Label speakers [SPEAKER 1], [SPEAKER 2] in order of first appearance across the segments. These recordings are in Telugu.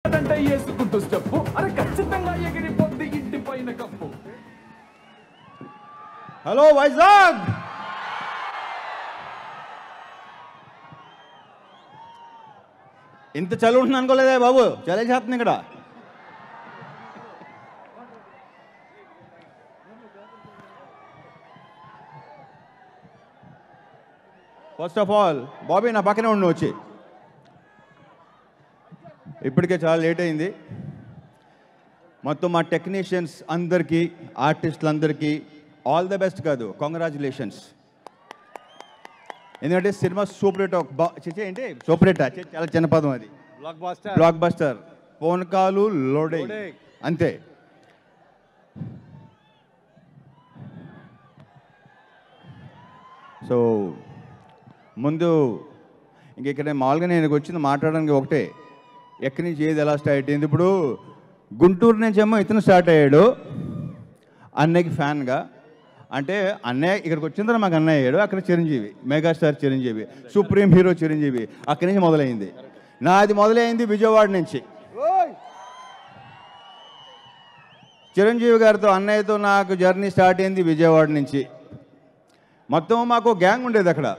[SPEAKER 1] అంటే వేసుకుంటూ స్టెప్పు అరే ఖచ్చితంగా ఎగిరిపోద్ది ఇంటి పైన కప్పు
[SPEAKER 2] హలో వైజాగ్ ఇంత చలి ఉంటుంది అనుకోలేదే బాబు చలి చేస్తుంది ఇక్కడ ఫస్ట్ ఆఫ్ ఆల్ బాబీ నా పక్కనే ఉండి వచ్చి ఇప్పటికే చాలా లేట్ అయింది మొత్తం మా టెక్నీషియన్స్ అందరికీ ఆర్టిస్టులందరికీ ఆల్ ద బెస్ట్ కాదు కంగ్రాచులేషన్స్ ఎందుకంటే సినిమా సూపర్ హిట్ ఒక బా- చిచి ఏంటి సూపర్ హిట్ చి- చాలా చిన్న పదం అది
[SPEAKER 3] block buster
[SPEAKER 2] block buster phone call loading
[SPEAKER 3] Loading.
[SPEAKER 2] అంతే సో ముందు ఇంక ఇక్కడ మామూలుగా నేను వచ్చింది మాట్లాడడానికి ఒకటే ఎక్కడి నుంచి ఏది ఎలా స్టార్ట్ అయింది ఇప్పుడు గుంటూరు నుంచి ఏమో ఇతను స్టార్ట్ అయ్యాడు అన్నయ్యకి ఫ్యాన్గా అంటే అన్నయ్య ఇక్కడికి వచ్చిన తర్వాత మాకు అన్నయ్య అయ్యాడు అక్కడ Chiranjeevi megastar Chiranjeevi supreme hero Chiranjeevi అక్కడి నుంచి మొదలైంది నాది మొదలైంది విజయవాడ నుంచి చిరంజీవి గారితో అన్నయ్యతో నాకు జర్నీ స్టార్ట్ అయింది విజయవాడ నుంచి మొత్తం మాకు గ్యాంగ్ ఉండేది అక్కడ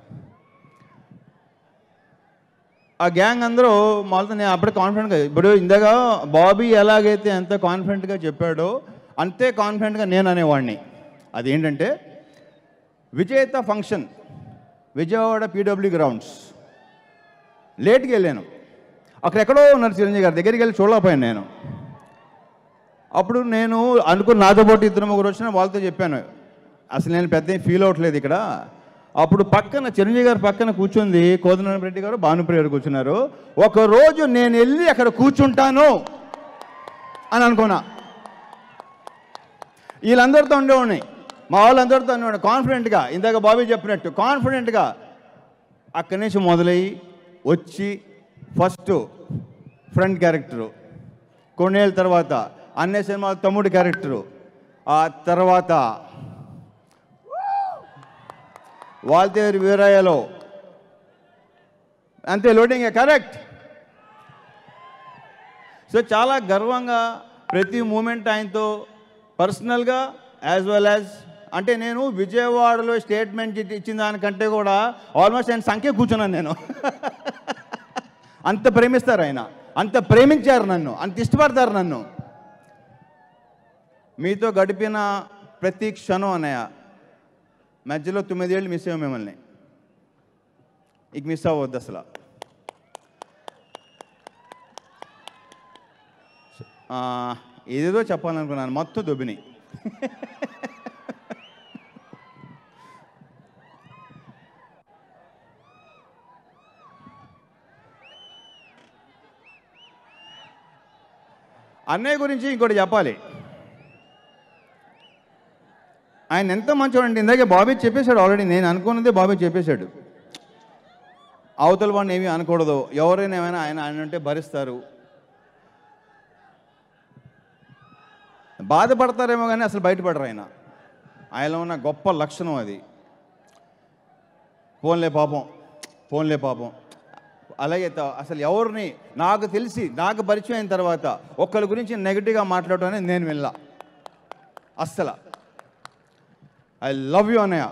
[SPEAKER 2] ఆ గ్యాంగ్ అందరూ మొదట నేను అప్పుడే కాన్ఫిడెంట్గా ఇప్పుడు ఇందాక బాబీ ఎలాగైతే ఎంత కాన్ఫిడెంట్గా చెప్పాడో అంతే కాన్ఫిడెంట్గా నేను అనేవాడిని అదేంటంటే Vijetha function Vijayawada PWD grounds లేట్కి వెళ్ళాను అక్కడ ఎక్కడో ఉన్నారు చిరంజీవి గారి దగ్గరికి వెళ్ళి చూడలేకపోయాను నేను అప్పుడు నేను అనుకున్న నాతో పాటు ఇద్దరు ముగ్గురు వచ్చిన వాళ్ళతో చెప్పాను అసలు నేను పెద్ద ఫీల్ అవ్వట్లేదు ఇక్కడ అప్పుడు పక్కన చిరంజీవి గారి పక్కన కూర్చుంది కోదనారాయణ రెడ్డి గారు భానుప్రియ గారు కూర్చున్నారు ఒక రోజు నేను వెళ్ళి అక్కడ కూర్చుంటాను అని అనుకున్నా వీళ్ళందరితో ఉండేవాడిని మా వాళ్ళందరితో ఉండేవాడిని కాన్ఫిడెంట్గా ఇందాక బాబీ చెప్పినట్టు కాన్ఫిడెంట్గా అక్కడి నుంచి మొదలయ్యి వచ్చి ఫస్ట్ ఫ్రంట్ క్యారెక్టరు కొన్నేళ్ళ తర్వాత అన్ని సినిమాలు తమ్ముడు క్యారెక్టరు ఆ తర్వాత వాల్తేరు వీరయ్యలో అంతే లోడింగ్ కరెక్ట్ సో చాలా గర్వంగా ప్రతి మూమెంట్ ఆయనతో పర్సనల్గా యాజ్ వెల్ యాజ్ అంటే నేను విజయవాడలో స్టేట్మెంట్ ఇచ్చిన దానికంటే కూడా ఆల్మోస్ట్ ఆయన సంఖ్య కూర్చున్నాను నేను అంత ప్రేమిస్తారు ఆయన అంత ప్రేమించారు నన్ను అంత ఇష్టపడతారు నన్ను మీతో గడిపిన ప్రతి క్షణం అన్నయ్య మధ్యలో తొమ్మిదేళ్ళు మిస్ అయ్యాం మిమ్మల్ని ఇక మిస్ అవ్వద్దు అసలు ఆ, ఏదేదో చెప్పాలనుకున్నాను మొత్తం దొబ్బిని అన్నయ్య గురించి ఇంకోటి చెప్పాలి ఆయన ఎంత మంచోడండి ఇందాకే బాబీ చెప్పేశాడు ఆల్రెడీ నేను అనుకున్నదే బాబీ చెప్పేశాడు అవతల వాడిని ఏమీ అనకూడదు ఎవరైనా ఏమైనా ఆయన ఆయన అంటే భరిస్తారు బాధపడతారేమో కానీ అసలు బయటపడరు ఆయన ఆయనలో ఉన్న గొప్ప లక్షణం అది పోన్లే పాపం పోన్లే పాపం అలాగే త- అసలు ఎవరిని నాకు తెలిసి నాకు పరిచయం అయిన తర్వాత ఒక్కరి గురించి నెగిటివ్గా మాట్లాడటం అనేది నేను వెళ్ళా అస్సలు ఐ లవ్ యూ అన్నయ్య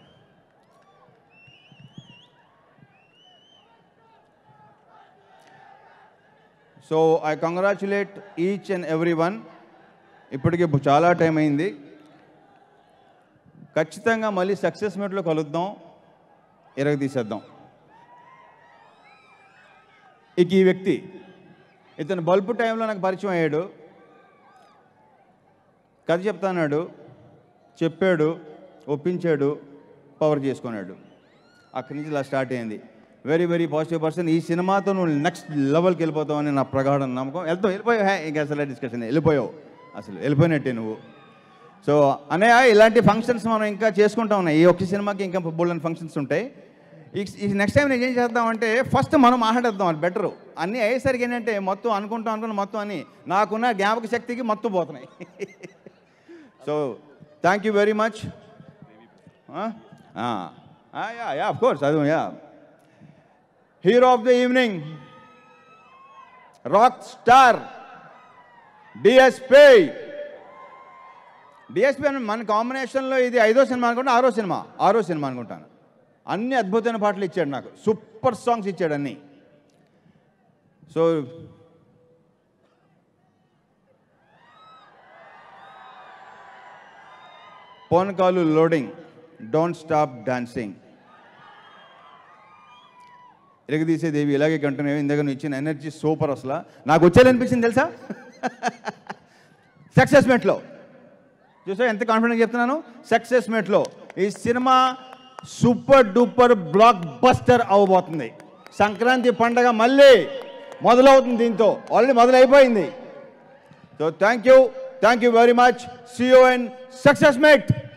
[SPEAKER 2] so I congratulate each and every one ఇప్పటికి చాలా టైం అయింది ఖచ్చితంగా మళ్ళీ సక్సెస్ మీట్లో కలుద్దాం ఇరగ తీసేద్దాం ఇక ఈ వ్యక్తి ఇతను బల్బు టైంలో నాకు పరిచయం అయ్యాడు కథ చెప్తాన్నాడు చెప్పాడు ఒప్పించాడు పవర్ చేసుకున్నాడు అక్కడి నుంచి ఇలా స్టార్ట్ అయింది వెరీ వెరీ పాజిటివ్ పర్సన్ ఈ సినిమాతో నువ్వు నెక్స్ట్ లెవెల్కి వెళ్ళిపోతావు అని నా ప్రగాఢ నమ్మకం వెళ్తావు వెళ్ళిపోయావు హే ఇంకా అసలు డిస్కషన్ వెళ్ళిపోయావు అసలు వెళ్ళిపోయినట్టే నువ్వు సో అన్నయ్య ఇలాంటి ఫంక్షన్స్ మనం ఇంకా చేసుకుంటా ఉన్నాయి ఈ ఒక్క సినిమాకి ఇంకా బోల్డెన్ ఫంక్షన్స్ ఉంటాయి ఈ ఈ నెక్స్ట్ టైం నేను ఏం చేద్దామంటే ఫస్ట్ మనం మాట్లాడేద్దాం అది బెటరు అన్నీ అయ్యేసరికి ఏంటంటే మొత్తం అనుకుంటాం అనుకున్న మొత్తం అని నాకున్న జ్ఞాపక శక్తికి మొత్తం పోతున్నాయి so thank you very much ya ya of course అది ya hero of the evening rock star DSP DSP అని మన కాంబినేషన్లో ఇది ఐదో సినిమా అనుకుంటా ఆరో సినిమా ఆరో సినిమా అనుకుంటాను అన్ని అద్భుతమైన పాటలు ఇచ్చాడు నాకు సూపర్ సాంగ్స్ ఇచ్చాడు అన్నీ so Poonakalu loading don't stop dancing ఇరగదీసే దేవి ఇలాగే కంటిన్యూ ఇందాక నువ్వు ఇచ్చిన ఎనర్జీ సూపర్ అసలు నాకు వచ్చేది అనిపించింది తెలుసా సక్సెస్ మెట్లో చూసా ఎంత కాన్ఫిడెంట్ చెప్తున్నాను సక్సెస్ మెట్లో ఈ cinema super duper block buster అవ్వబోతుంది సంక్రాంతి పండగ మళ్ళీ మొదలవుతుంది దీంతో ఆల్రెడీ మొదలైపోయింది so thank you thank you very much see you and success mate